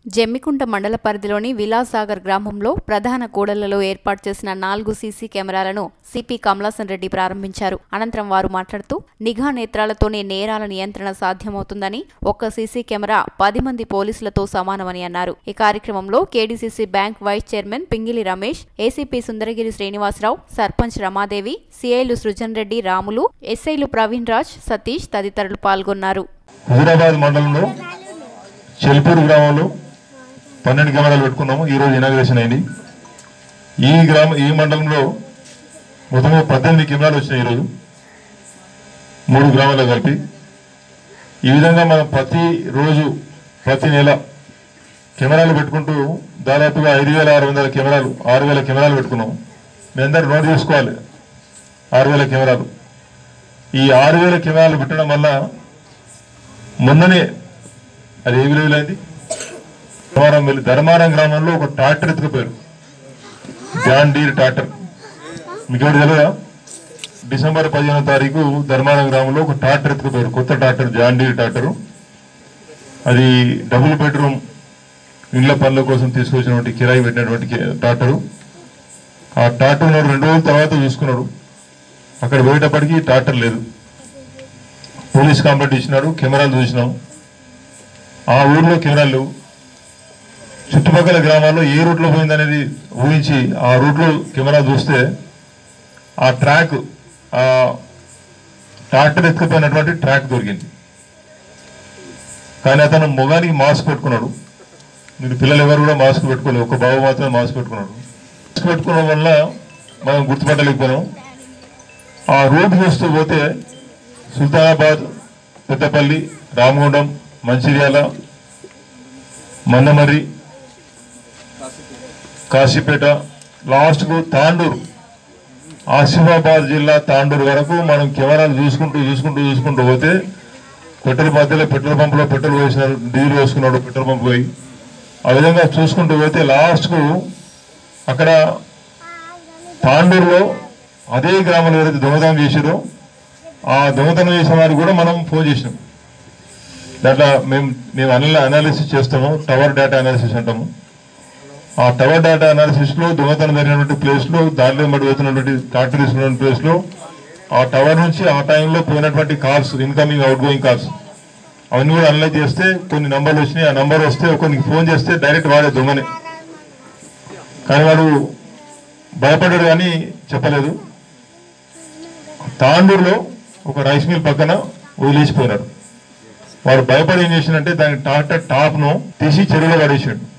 జమ్మికుంట మండల పరిధిలోని విలాసాగర్ గ్రామంలో ప్రధాన కూడళ్లలో ఏర్పాటు చేసిన నాలుగు సీసీ కెమెరాలను సిపి కమలాసన్ రెడ్డి ప్రారంభించారు అనంతరం వారు మాట్లాడుతూ నిఘా నేత్రాలతోనే నేరాల నియంత్రణ సాధ్యమవుతుందని ఒక్క సీసీ కెమెరా పది మంది పోలీసులతో సమానమని అన్నారు ఈ కార్యక్రమంలో KDCC bank vice chairman Pingili Ramesh ACP Sundaragiri Srinivasarao sarpanch Ramadevi సిఐలు సృజన్ రెడ్డి రాములు ఎస్ఐలు ప్రవీణ్ రాజ్ సతీష్ తదితరులు పాల్గొన్నారు హుజరాబాద్ మండలంలో చెల్పూరు గ్రామంలో పన్నెండు కెమెరాలు పెట్టుకున్నాము ఈరోజు ఇనాగ్రేషన్ అయింది ఈ గ్రామ ఈ మండలంలో మొత్తం పద్దెనిమిది కెమెరాలు వచ్చినాయి ఈరోజు మూడు గ్రామాల్లో కలిపి ఈ విధంగా మనం ప్రతి రోజు ప్రతి నెల కెమెరాలు పెట్టుకుంటూ దాదాపుగా ఐదు వేల ఆరు వందల కెమెరాలు ఆరు వేల కెమెరాలు పెట్టుకున్నాం మీ అందరు నోట్ చేసుకోవాలి ఆరు వేల కెమెరాలు ఈ ఆరు వేల కెమెరాలు పెట్టడం వల్ల మొన్ననే అది ఏ విలువలో అయింది ధర్మారం వెళ్ళి ధర్మారం గ్రామంలో ఒక ట్రాక్టర్ ఎత్తుకుపోయారు జాన్ డీర్ ట్రాక్టర్ మీకు ఎవరు తెలియదా డిసెంబర్ పదిహేనో తారీఖు ధర్మారం గ్రామంలో ఒక ట్రాక్టర్ ఎత్తుకుపోయారు కొత్త ట్రాక్టర్ జాన్ డీర్ ట్రాక్టర్ అది డబుల్ బెడ్రూమ్ ఇండ్ల పనుల కోసం తీసుకొచ్చినటువంటి కిరాయి పెట్టినటువంటి కి- ట్రాక్టరు ఆ ట్రాక్టర్ ఉన్నాడు రెండు రోజుల తర్వాత చూసుకున్నాడు అక్కడ పోయేటప్పటికి ట్రాక్టర్ లేదు పోలీస్ కంప్లైంట్ ఇచ్చినాడు కెమెరాలు చూసినాం ఆ ఊర్లో కెమెరాలు లేవు చుట్టుపక్కల గ్రామాల్లో ఏ రూట్లో పోయిందనేది ఊహించి ఆ రూట్లో కెమెరా చూస్తే ఆ ట్రాక్ ఆ ట్రాక్టర్ ఎత్తుకుపోయినటువంటి ట్రాక్ దొరికింది కానీ అతను మొగానికి మాస్క్ పెట్టుకున్నాడు మీరు పిల్లలు ఎవరు కూడా మాస్క్ పెట్టుకోలేదు ఒక బాబు మాత్రమే మాస్క్ పెట్టుకున్నాడు మాస్క్ పెట్టుకోవడం వల్ల మనం గుర్తుపట్టలేకపోయినాం ఆ రూట్ చూస్తూ పోతే సుల్తానాబాద్ పెద్దపల్లి రామగుండం మంచిర్యాల మన్నమర్రి కాశీపేట లాస్ట్కు తాండూరు ఆసిఫాబాద్ జిల్లా తాండూరు వరకు మనం కెమెరాలు చూసుకుంటూ చూసుకుంటూ చూసుకుంటూ పోతే పెట్రోల్ మధ్యలో పెట్రోల్ పంపులో పెట్రోల్ వేసినాడు డీజిల్ వేసుకున్నాడు పెట్రోల్ పంప్ పోయి ఆ విధంగా చూసుకుంటూ పోతే లాస్ట్కు అక్కడ తాండూరులో అదే గ్రామంలో ఎవరైతే దొంగతనం చేసారో ఆ దొంగతనం చేసిన వారికి కూడా మనం ఫోన్ చేసినాం దాంట్లో మేము మేము అనల అనాలిసిస్ చేస్తాము టవర్ డేటా అనాలిసిస్ అంటాము ఆ టవర్ డేటా అనాలిసిస్ లో దొంగతనం జరిగినటువంటి ప్లేస్ లో దారిలో మడి పోతున్నటువంటి ట్రాక్టర్ తీసుకున్న ప్లేస్ లో ఆ టవర్ నుంచి ఆ టైంలో పోయినటువంటి calls incoming outgoing calls అవన్నీ కూడా అనలైజ్ చేస్తే కొన్ని నంబర్లు వచ్చినాయి ఆ నంబర్ వస్తే కొన్ని ఫోన్ చేస్తే డైరెక్ట్ వాడే దొంగనే కానీ వాడు భయపడ్డాడు కానీ చెప్పలేదు తాండూరులో ఒక రైస్ మిల్ పక్కన వదిలేసిపోయినాడు వాడు భయపడి ఏం చేసిందంటే దాని టాటర్ టాప్ ను తీసి చెరువులో పడేసాడు